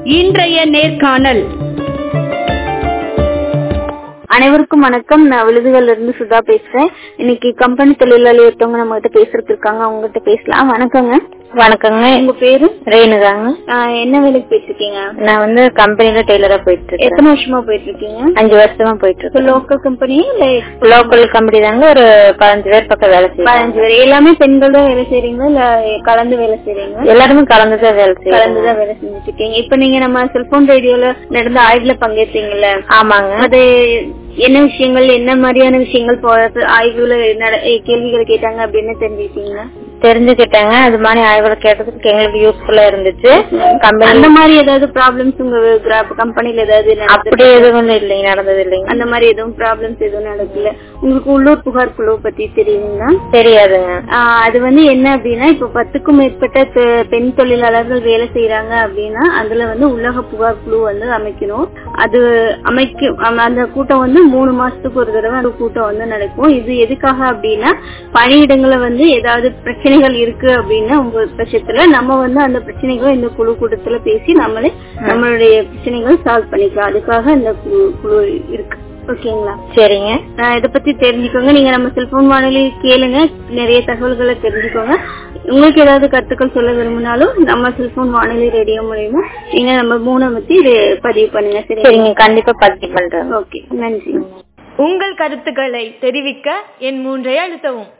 இன்றைய நேர்காணல் அனைவருக்கும் வணக்கம் நான் விழுதுகள்ல இருந்து சுதா பேசுறேன் இன்னைக்கு கம்பெனி தொழிலாளி ஒருத்தவங்க நம்ம கிட்ட பேசுறதுக்கு இருக்காங்க அவங்க கிட்ட பேசலாம் வணக்கங்க வணக்கங்க உங்க பேரு ரேணுதாங்க ஆஹ் என்ன வேலைக்கு போயிட்டு இருக்கீங்க நான் வந்து கம்பெனில டெய்லரா போயிட்டு இருக்கேன் எத்தனை வருஷமா போயிட்டு இருக்கீங்க அஞ்சு வருஷமா போயிட்டு இருக்கேன் லோக்கல் கம்பெனி இல்ல லோக்கல் கம்பெனி தாங்க ஒரு பதினஞ்சு பேர் பக்கம் வேலை செய்யறோம் பதினஞ்சு பேர் எல்லாமே பெண்கள் தான் வேலை செய்றீங்களா இல்ல கலந்து வேலை செய்றீங்களா எல்லாருமே கலந்துதான் வேலை செய்யறோம் கலந்துதான் வேலை செஞ்சுட்டு இருக்கீங்க இப்ப நீங்க நம்ம செல்போன் ரேடியோல நடந்த ஆய்வுல பங்கேற்றீங்கல்ல ஆமாங்க அது என்ன விஷயங்கள் என்ன மாதிரியான விஷயங்கள் போறது ஆய்வுல நட- கேள்விகள் கேட்டாங்க அப்படின்னு தெரிஞ்சுக்கிட்டீங்களா தெரிஞ்சுக்கிட்டாங்க அது மாதிரி ஆய்வுல கேட்டதுக்கு எங்களுக்கு யூஸ்ஃபுல்லா இருந்துச்சு கம்பெனி அந்த மாதிரி ஏதாவது ப்ராப்ளம்ஸ் உங்க கம்பெனில ஏதாவது நடந்தது? அப்படி எதுவும் இல்லைங்க நடந்தது இல்லைங்க அந்த மாதிரி எதுவும் ப்ராப்ளம்ஸ் எதுவும் நடக்கல உங்களுக்கு உள்ளூர் புகார் குழு பத்தி தெரியுங்களா தெரியாதுங்க ஆஹ் அது வந்து என்ன அப்படின்னா இப்ப பத்துக்கும் மேற்பட்ட பெ- பெண் தொழிலாளர்கள் வேலை செய்யறாங்க அப்படின்னா அதுல வந்து உலக புகார் குழு வந்து அமைக்கணும் அது அமைக்கும் அம்- அந்த கூட்டம் வந்து மூணு மாசத்துக்கு ஒரு தடவை அந்த கூட்டம் வந்து நடக்கும் இது எதுக்காக அப்படின்னா பணியிடங்கள வந்து ஏதாவது பிரச்சனைகள் இருக்கு அப்படின்னா உங்க பட்சத்துல நம்ம வந்து அந்த பிரச்சனைகளை இந்த குழு கூட்டத்துல பேசி நம்மளே நம்மளுடைய பிரச்சனைகள் சால்வ் பண்ணிக்கலாம் அதுக்காக இந்த குழு குழு இருக்கு ஓகேங்களா சரிங்க ஆஹ் இத பத்தி தெரிஞ்சுக்கோங்க நீங்க நம்ம செல்போன் வானொலி கேளுங்க நிறைய தகவல்களை தெரிஞ்சுக்கோங்க உங்களுக்கு ஏதாவது கருத்துக்கள் சொல்ல விரும்பினாலும் நம்ம செல்போன் வானொலி ரேடியோ மூலியமா நீங்க நம்ம மூணை பத்தி இது பதிவு பண்ணுங்க சரி சரிங்க கண்டிப்பா பதிவு பண்றேன் ஓகே நன்றி உங்கள் கருத்துக்களை தெரிவிக்க என் மூன்றை அழுத்தவும்